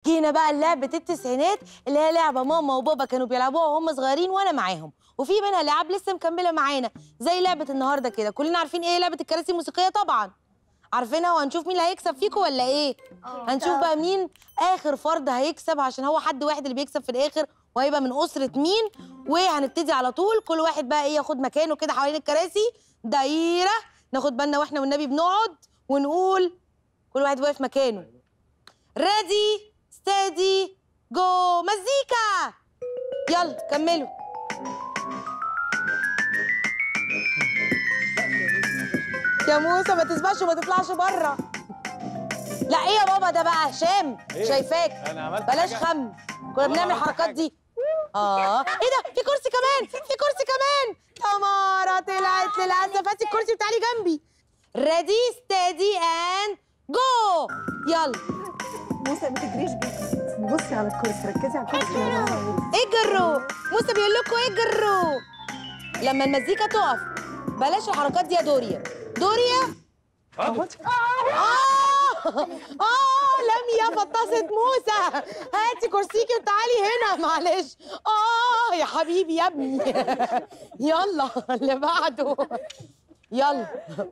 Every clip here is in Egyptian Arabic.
جينا بقى لعبة التسعينات اللي هي لعبة ماما وبابا كانوا بيلعبوها وهم صغيرين وأنا معاهم وفي منها لعب لسه مكملة معانا زي لعبة النهاردة كده كلنا عارفين إيه لعبة الكراسي الموسيقية طبعا عارفينها وهنشوف مين اللي هيكسب فيكم ولا إيه هنشوف بقى مين آخر فرد هيكسب عشان هو حد واحد اللي بيكسب في الآخر وهيبقى من أسرة مين وهنبتدي على طول كل واحد بقى إيه ياخد مكانه كده حوالين الكراسي دايرة ناخد بالنا واحنا والنبي بنقعد ونقول كل واحد واقف مكانه ريدي ستادي جو مزيكا يلا كملوا يا موسى ما تسبقش وما تطلعش بره لا ايه يا بابا ده بقى هشام إيه؟ شايفاك أنا عملت بلاش حاجة؟ خم كنا بنعمل عملت الحركات حاجة. دي اه ايه ده في كرسي كمان في كرسي كمان تمارا طلعت للاسف هاتي الكرسي بتاعي جنبي ريدي ستادي اند جو يلا موسى ما تجريش بيه بصي على الكرسي ركزي على الكرسي يا ماما. اجروا موسى بيقول لكم اجروا لما المزيكا تقف بلاش الحركات دي يا دوريا دوريا حاضر. اه اه لميا فطست موسى هاتي كرسيكي وتعالي هنا معلش اه يا حبيبي يا ابني يلا اللي بعده يلا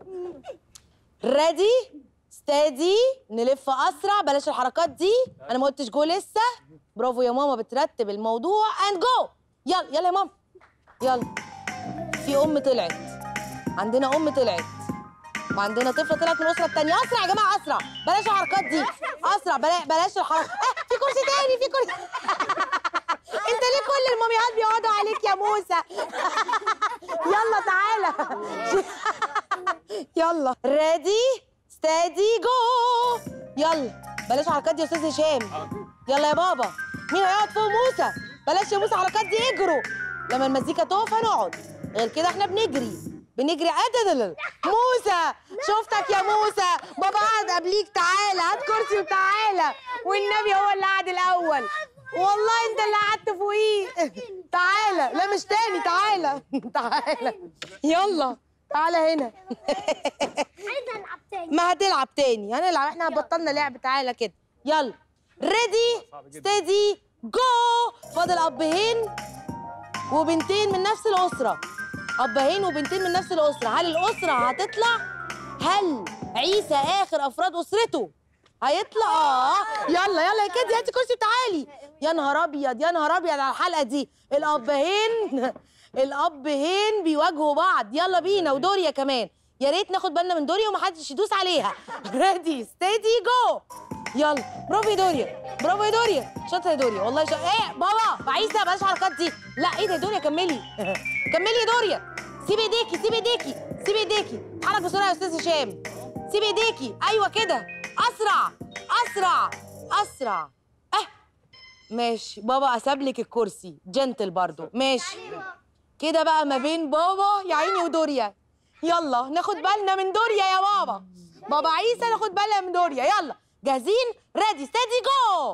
ريدي ستادي نلف اسرع بلاش الحركات دي انا ما قلتش جو لسه برافو يا ماما بترتب الموضوع اند جو يلا يلا يا ماما يلا في ام طلعت عندنا ام طلعت وعندنا طفله طلعت من الاسره الثانيه اسرع يا جماعه اسرع بلاش الحركات دي اسرع بلا- بلاش الحركات آه في كرسي تاني في كرسي انت ليه كل الماميات بيقعدوا عليك يا موسى يلا تعالى يلا ريدي ستادي جو يلا بلاش الحركات دي يا استاذ هشام يلا يا بابا مين هيقعد فوق موسى بلاش يا موسى الحركات دي اجروا لما المزيكا تقف هنقعد غير كده احنا بنجري بنجري عدد موسى شفتك يا موسى بابا قعد قبليك تعالى هات كرسي وتعالى والنبي هو اللي قعد الاول والله انت اللي قعدت فوقيه تعالى لا مش تاني تعالى تعالى يلا تعالى هنا عايزه العب تاني ما هتلعب تاني هنلعب احنا بطلنا لعب تعالى كده يلا ريدي ستيدي جو فاضل ابهين وبنتين من نفس الاسره ابهين وبنتين من نفس الاسره هل الاسره هتطلع هل عيسى اخر افراد اسرته هيطلع اه يلا يلا يا كدي هاتي كرسي وتعالي يا نهار ابيض يا نهار ابيض على الحلقه دي الابهين الابهين بيواجهوا بعض يلا بينا ودوريا كمان يا ريت ناخد بالنا من دوريا ومحدش يدوس عليها ريدي ستيدي جو يلا برافو يا دوريا برافو يا دوريا شاطره يا دوريا والله شاطره ايه بابا عايزه بلاش الحركات دي لا ايه ده يا دوريا كملي كملي يا دوريا سيبي ايديكي سيبي ايديكي سيبي ايديكي اتحرك بسرعه يا استاذ هشام سيبي ايديكي ايوه كده اسرع اسرع اسرع اه ماشي بابا اساب لك الكرسي جنتل برضو ماشي كده بقى ما بين بابا يا عيني ودوريا يلا ناخد بالنا من دوريا يا بابا بابا عيسى ناخد بالنا من دوريا يلا جاهزين ريدي ستادي جو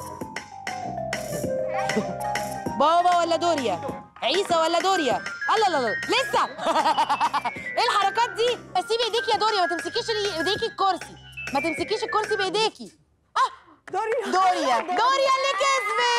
بابا ولا دوريا عيسى ولا دوريا الله لا لا لسه ايه الحركات دي سيبي ايديكي يا دوريا ما تمسكيش ايديكي الكرسي ما تمسكيش الكرسي بايديكي اه دوريا دوريا دوريا اللي كسبت